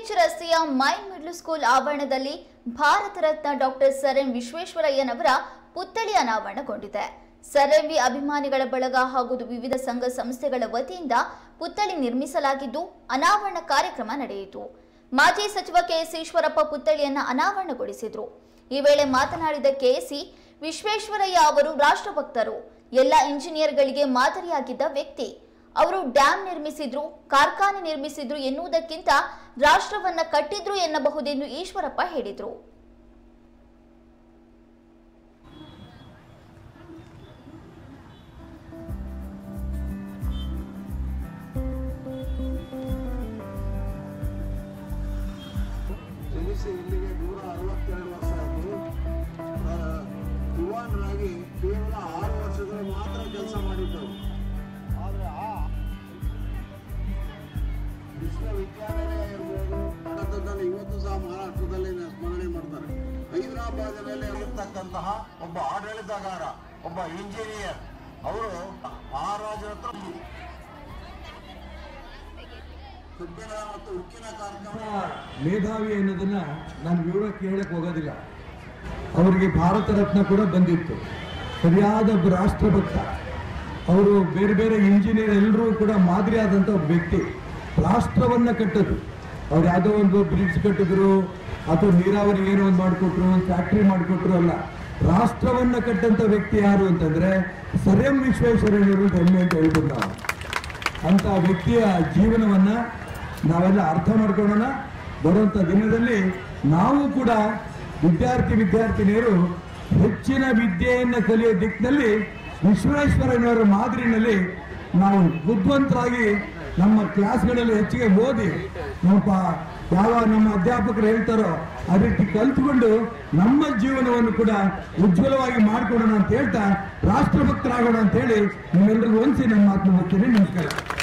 K H ರಸ್ತೆಯ ಮೈ middle school ಆವರಣದಲ್ಲಿ Bharat Ratna doctor sir M ವಿಶ್ವೇಶ್ವರಯ್ಯನವರ ಪುತ್ಥಳಿ ಅನಾವರಣಗೊಂಡಿದೆ ಸರ್ ಎಂವಿ ಅಭಿಮಾನಿಗಳ ಬಳಗ ಹಾಗೂ ವಿವಿಧ ಸಂಘ ಸಂಸ್ಥೆಗಳ ವತಿಯಿಂದ ಪುತ್ಥಳಿ ನಿರ್ಮಿಸಲಾಗಿದ್ದು ಅನಾವರಣ ಕಾರ್ಯಕ್ರಮ ನಡೆಯಿತು ಮಾಜಿ ಸಚಿವ ಕೆಎಸ್ ಈಶ್ವರಪ್ಪ ಪುತ್ಥಳಿಯನ್ನ ಅನಾವರಣಗೊಳಿಸಿದ್ರು ಈ ವೇಳೆ ಮಾತನಾಡಿದ ಕೆಎಸಿ ವಿಶ್ವೇಶ್ವರಯ್ಯ ಅವರು ರಾಷ್ಟ್ರಭಕ್ತರು ಎಲ್ಲ ಇಂಜಿನಿಯರ್ಗಳಿಗೆ ಮಾದರಿಯಾಗಿದ್ದ ವ್ಯಕ್ತಿ ಅವರು ಡ್ಯಾಂ ನಿರ್ಮಿಸಿದ್ರು ಕಾರ್ಖಾನೆ ನಿರ್ಮಿಸಿದ್ರು ಎನ್ನುವುದಕ್ಕಿಂತ ರಾಷ್ಟ್ರವನ್ನ ಕಟ್ಟಿದ್ರು ಎನ್ನಬಹುದೆಂದು ಈಶ್ವರಪ್ಪ ಹೇಳಿದರು ಜನಿಸಿ ಇಲ್ಲಿಗೆ ನೂರ ಅರವತ್ತೆರಡು ವರ್ಷ ಆಯಿತು ಯುವಾನರಾಗಿ ಕೇವಲ ಆರು ವರ್ಷಗಳು ಮಾತ್ರ ಕೆಲಸ ಮಾಡಿದ್ದವು ಆದರೆ ಆ ವಿಶ್ವವಿದ್ಯಾನಿಲಯ ಇರ್ಬೋದು ನಡೆದದ್ದನ್ನು ಇವತ್ತು ಸಹ ಮಹಾರಾಷ್ಟ್ರದಲ್ಲಿ ಸ್ಮರಣೆ ಮಾಡ್ತಾರೆ ಹೈದರಾಬಾದಿನಲ್ಲಿ ಇರತಕ್ಕಂತಹ ಒಬ್ಬ ಆಡಳಿತಗಾರ ಒಬ್ಬ ಇಂಜಿನಿಯರ್ ಅವರು ಮಹಾರಾಜರ ಹತ್ರ ಕಬ್ಬಿಣ ಮತ್ತು ಉಕ್ಕಿನ ಕಾರ್ಖಾನೆ ಮೇಧಾವಿ ಅನ್ನೋದನ್ನ ನಾನು ವಿವರಕ್ಕೆ ಹೇಳಕ್ ಹೋಗೋದಿಲ್ಲ ಅವರಿಗೆ ಭಾರತ ರತ್ನ ಕೂಡ ಬಂದಿತ್ತು ಸರಿಯಾದ ಒಬ್ಬ ರಾಷ್ಟ್ರಭಕ್ತ ಅವರು ಬೇರೆ ಬೇರೆ ಇಂಜಿನಿಯರ್ ಎಲ್ಲರೂ ಕೂಡ ಮಾದರಿ ಆದಂಥ ಒಬ್ಬ ವ್ಯಕ್ತಿ ರಾಷ್ಟ್ರವನ್ನ ಕಟ್ಟೋದು ಅವ್ರು ಯಾವುದೋ ಒಂದು ಬ್ರಿಡ್ಜ್ ಕಟ್ಟಿದ್ರು ಅಥವಾ ನೀರಾವರಿ ಏನೋ ಒಂದು ಮಾಡಿಕೊಟ್ರು ಒಂದು ಫ್ಯಾಕ್ಟ್ರಿ ಮಾಡಿಕೊಟ್ರು ಅಲ್ಲ ರಾಷ್ಟ್ರವನ್ನ ಕಟ್ಟಂತ ವ್ಯಕ್ತಿ ಯಾರು ಅಂತಂದ್ರೆ ಸರ್ ಎಂ ವಿಶ್ವೇಶ್ವರಯ್ಯನವರು ಅಂತ ಹೆಮ್ಮೆ ಅಂತ ಹೇಳ್ಬೋದು ನಾವು ಅಂತ ವ್ಯಕ್ತಿಯ ಜೀವನವನ್ನ ನಾವೆಲ್ಲ ಅರ್ಥ ಮಾಡ್ಕೊಳ್ಳೋಣ ಬರುವಂತ ದಿನದಲ್ಲಿ ನಾವು ಕೂಡ ವಿದ್ಯಾರ್ಥಿ ವಿದ್ಯಾರ್ಥಿನಿಯರು ಹೆಚ್ಚಿನ ವಿದ್ಯೆಯನ್ನು ಕಲಿಯೋ ದಿಕ್ಕಿನಲ್ಲಿ ವಿಶ್ವೇಶ್ವರಯ್ಯನವರ ಮಾದರಿನಲ್ಲಿ ನಾವು ಬುದ್ಧಿವಂತರಾಗಿ ನಮ್ಮ ಕ್ಲಾಸ್ಗಳಲ್ಲಿ ಹೆಚ್ಚಿಗೆ ಓದಿ ನಮ್ಮ ಪ- ಯಾವ ನಮ್ಮ ಅಧ್ಯಾಪಕರು ಹೇಳ್ತಾರೋ ಆ ರೀತಿ ಕಲ್ತ್ಕೊಂಡು ನಮ್ಮ ಜೀವನವನ್ನು ಕೂಡ ಉಜ್ವಲವಾಗಿ ಮಾಡ್ಕೊಡೋಣ ಅಂತ ಹೇಳ್ತಾ ರಾಷ್ಟ್ರಭಕ್ತರಾಗೋಣ ಅಂತ ಹೇಳಿ ನಿಮ್ಮೆಲ್ಲರಿಗೂ ಒಂದ್ಸಿ ನನ್ನ ಮಾತು ಮುಗಿಸ್ತೀನಿ ನಮಸ್ಕಾರ